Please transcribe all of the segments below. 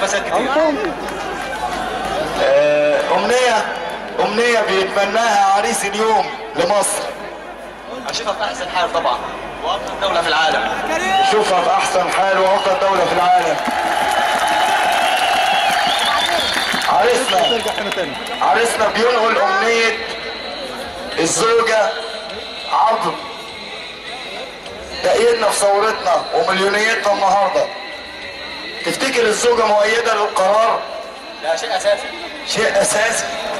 فساد كتير آه، أمنية أمنية بيتمناها عريس اليوم لمصر اشوفها في احسن حال طبعا وافضل دوله في العالم شوفها في أحسن حال وأفضل دولة في العالم عريسنا ترجع هنا تاني عريسنا بينقل أمنية الزوجة عبر تأييدنا في ثورتنا ومليونيتنا النهارده تفتكر الزوجة مؤيدة للقرار؟ ده شيء اساسي شيء أساسي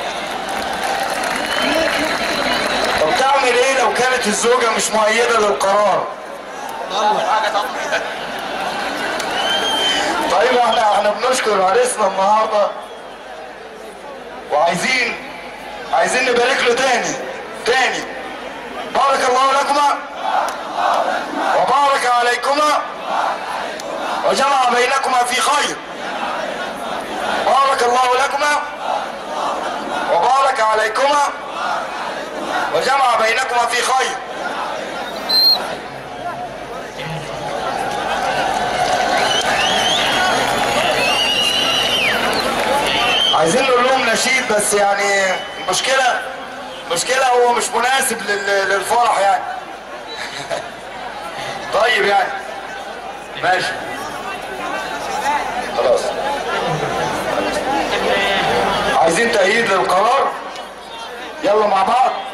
طب تعمل إيه لو كانت الزوجة مش مؤيدة للقرار؟ حاجه طبعا طيب احنا احنا بنشكر عريسنا النهارده وعايزين عايزين نبارك له تاني تاني بارك الله لكما وبارك عليكما وجمع بينكما في خير بارك الله لكما وبارك عليكما وجمع بينكما في خير عايزين نقول لهم نشيد بس يعني المشكلة مشكلة هو مش مناسب لل- للفرح يعني طيب يعني ماشي خلاص عايزين تأييد للقرار يلا مع بعض